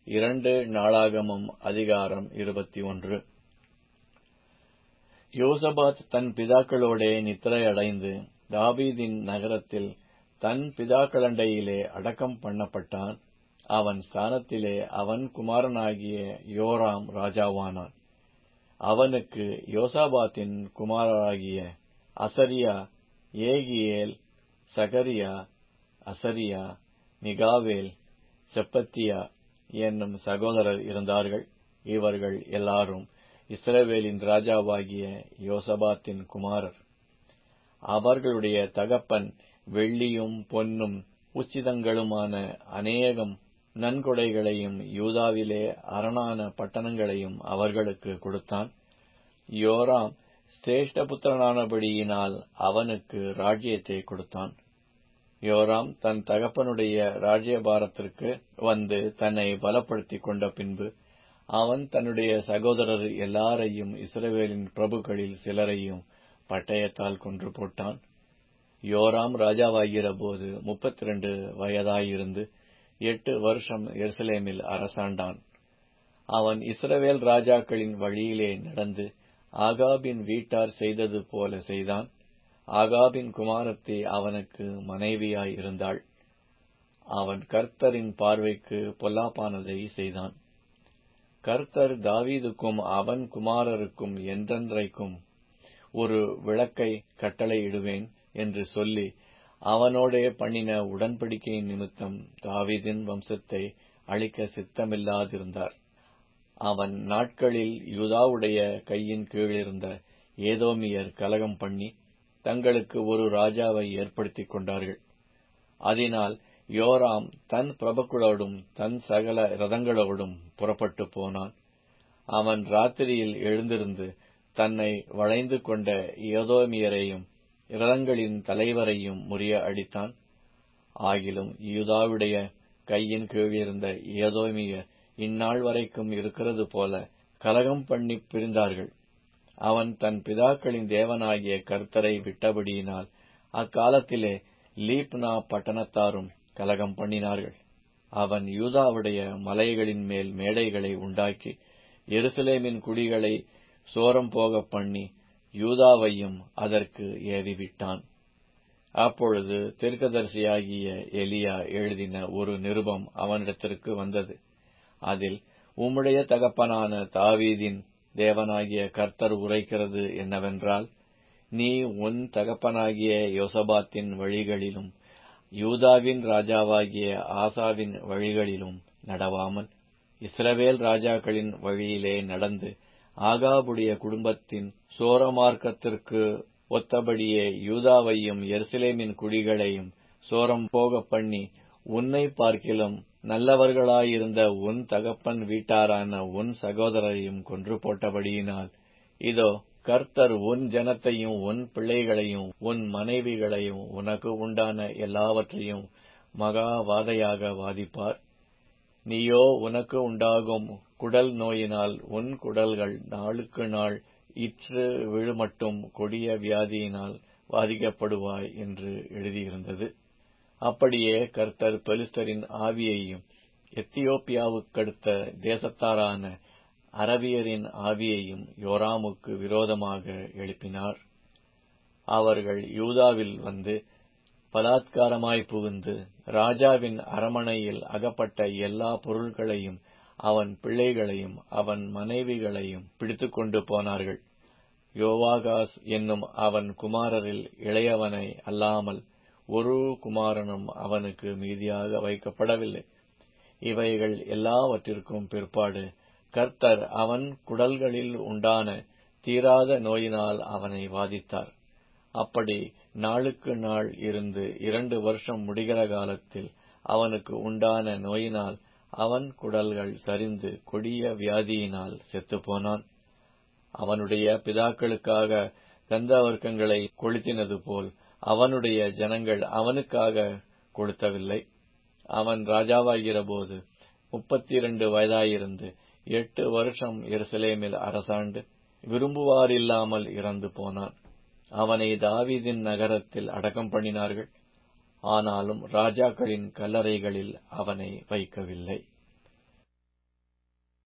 இரண்டு நாளாகமம் அதிகாரம் இருபத்தி ஒன்று யோசபாத் தன் பிதாக்களோடே நித்திரையடைந்து தாவீதின் நகரத்தில் தன் பிதாக்களண்டையிலே அடக்கம் பண்ணப்பட்டான் அவன் ஸ்தானத்திலே அவன் குமாரனாகிய யோராம் ராஜாவானான் அவனுக்கு யோசாபாத்தின் குமாரராகிய அசரியா ஏகியேல் சகரியா அசரியா மிகாவேல் செப்பத்தியா என்னும் சகோதரர் இருந்தார்கள் இவர்கள் எல்லாரும் இஸ்ரவேலின் ராஜாவாகிய யோசபாத்தின் குமாரர் அவர்களுடைய தகப்பன் வெள்ளியும் பொன்னும் உச்சிதங்களுமான அநேகம் நன்கொடைகளையும் யூதாவிலே அரணான பட்டணங்களையும் அவர்களுக்கு கொடுத்தான் யோராம் சிரேஷ்டபுத்திரனானபடியினால் அவனுக்கு ராஜ்யத்தை கொடுத்தான் யோராம் தன் தகப்பனுடைய ராஜ்யபாரத்திற்கு வந்து தன்னை பலப்படுத்திக் கொண்ட பின்பு அவன் தன்னுடைய சகோதரர் எல்லாரையும் இஸ்ரவேலின் பிரபுக்களில் சிலரையும் பட்டயத்தால் கொன்று போட்டான் யோராம் ராஜாவாகிற போது முப்பத்தி இரண்டு வயதாயிருந்து எட்டு வருஷம் எருசலேமில் அரசாண்டான் அவன் இஸ்ரவேல் ராஜாக்களின் வழியிலே நடந்து ஆகாபின் வீட்டார் செய்தது போல செய்தான் ஆகாபின் குமாரத்தி அவனுக்கு மனைவியாய் இருந்தாள் அவன் கர்த்தரின் பார்வைக்கு பொல்லாப்பானதை செய்தான் கர்த்தர் தாவீதுக்கும் அவன் குமாரருக்கும் என்றென்றைக்கும் ஒரு விளக்கை கட்டளையிடுவேன் என்று சொல்லி அவனோடே பண்ணின உடன்படிக்கையின் நிமித்தம் தாவீதின் வம்சத்தை அழிக்க சித்தமில்லாதிருந்தார் அவன் நாட்களில் யூதாவுடைய கையின் கீழிருந்த ஏதோமியர் கலகம் பண்ணி தங்களுக்கு ஒரு ராஜாவை ஏற்படுத்திக் கொண்டார்கள் அதனால் யோராம் தன் பிரபுக்களோடும் தன் சகல ரதங்களோடும் புறப்பட்டு போனான் அவன் ராத்திரியில் எழுந்திருந்து தன்னை வளைந்து கொண்ட ஏதோமியரையும் இரதங்களின் தலைவரையும் முறிய அடித்தான் ஆகிலும் யூதாவுடைய கையின் கீழிருந்த ஏதோமியர் இந்நாள் வரைக்கும் இருக்கிறது போல கலகம் பண்ணி பிரிந்தார்கள் அவன் தன் பிதாக்களின் தேவனாகிய கர்த்தரை விட்டபடியினால் அக்காலத்திலே லீப்னா பட்டணத்தாரும் கலகம் பண்ணினார்கள் அவன் யூதாவுடைய மலைகளின் மேல் மேடைகளை உண்டாக்கி எருசலேமின் குடிகளை சோரம் போக பண்ணி யூதாவையும் அதற்கு ஏவிவிட்டான் அப்பொழுது தீர்க்கதரிசியாகிய எலியா எழுதின ஒரு நிருபம் அவனிடத்திற்கு வந்தது அதில் உம்முடைய தகப்பனான தாவீதின் தேவனாகிய கர்த்தர் உரைக்கிறது என்னவென்றால் நீ உன் தகப்பனாகிய யோசபாத்தின் வழிகளிலும் யூதாவின் ராஜாவாகிய ஆசாவின் வழிகளிலும் நடவாமல் இஸ்ரவேல் ராஜாக்களின் வழியிலே நடந்து ஆகாபுடைய குடும்பத்தின் சோரமார்க்கத்திற்கு ஒத்தபடியே யூதாவையும் எருசலேமின் குடிகளையும் சோரம் போக பண்ணி உன்னை பார்க்கிலும் நல்லவர்களாயிருந்த உன் தகப்பன் வீட்டாரான உன் சகோதரரையும் கொன்று போட்டபடியினால் இதோ கர்த்தர் உன் ஜனத்தையும் உன் பிள்ளைகளையும் உன் மனைவிகளையும் உனக்கு உண்டான எல்லாவற்றையும் மகா வாதையாக வாதிப்பார் நீயோ உனக்கு உண்டாகும் குடல் நோயினால் உன் குடல்கள் நாளுக்கு நாள் இற்று விழுமட்டும் கொடிய வியாதியினால் பாதிக்கப்படுவாய் என்று எழுதியிருந்தது அப்படியே கர்த்தர் பெலிஸ்தரின் ஆவியையும் எத்தியோப்பியாவுக்கடுத்த தேசத்தாரான அரபியரின் ஆவியையும் யோராமுக்கு விரோதமாக எழுப்பினார் அவர்கள் யூதாவில் வந்து பலாத்காரமாய் புகுந்து ராஜாவின் அரமனையில் அகப்பட்ட எல்லா பொருள்களையும் அவன் பிள்ளைகளையும் அவன் மனைவிகளையும் பிடித்துக்கொண்டு போனார்கள் யோவாகாஸ் என்னும் அவன் குமாரரில் இளையவனை அல்லாமல் ஒரு குமாரனும் அவனுக்கு மீதியாக வைக்கப்படவில்லை இவைகள் எல்லாவற்றிற்கும் பிற்பாடு கர்த்தர் அவன் குடல்களில் உண்டான தீராத நோயினால் அவனை வாதித்தார் அப்படி நாளுக்கு நாள் இருந்து இரண்டு வருஷம் முடிகிற காலத்தில் அவனுக்கு உண்டான நோயினால் அவன் குடல்கள் சரிந்து கொடிய வியாதியினால் செத்துப்போனான் அவனுடைய பிதாக்களுக்காக கந்தவர்க்கங்களை கொளுத்தினது போல் அவனுடைய ஜனங்கள் அவனுக்காக கொளுத்தவில்லை அவன் ராஜாவாகிற போது முப்பத்தி இரண்டு வயதாயிருந்து எட்டு வருஷம் எருசலேமில் அரசாண்டு விரும்புவாரில்லாமல் இறந்து போனான் அவனை தாவீதின் நகரத்தில் அடக்கம் பண்ணினார்கள் ஆனாலும் ராஜாக்களின் கல்லறைகளில் அவனை வைக்கவில்லை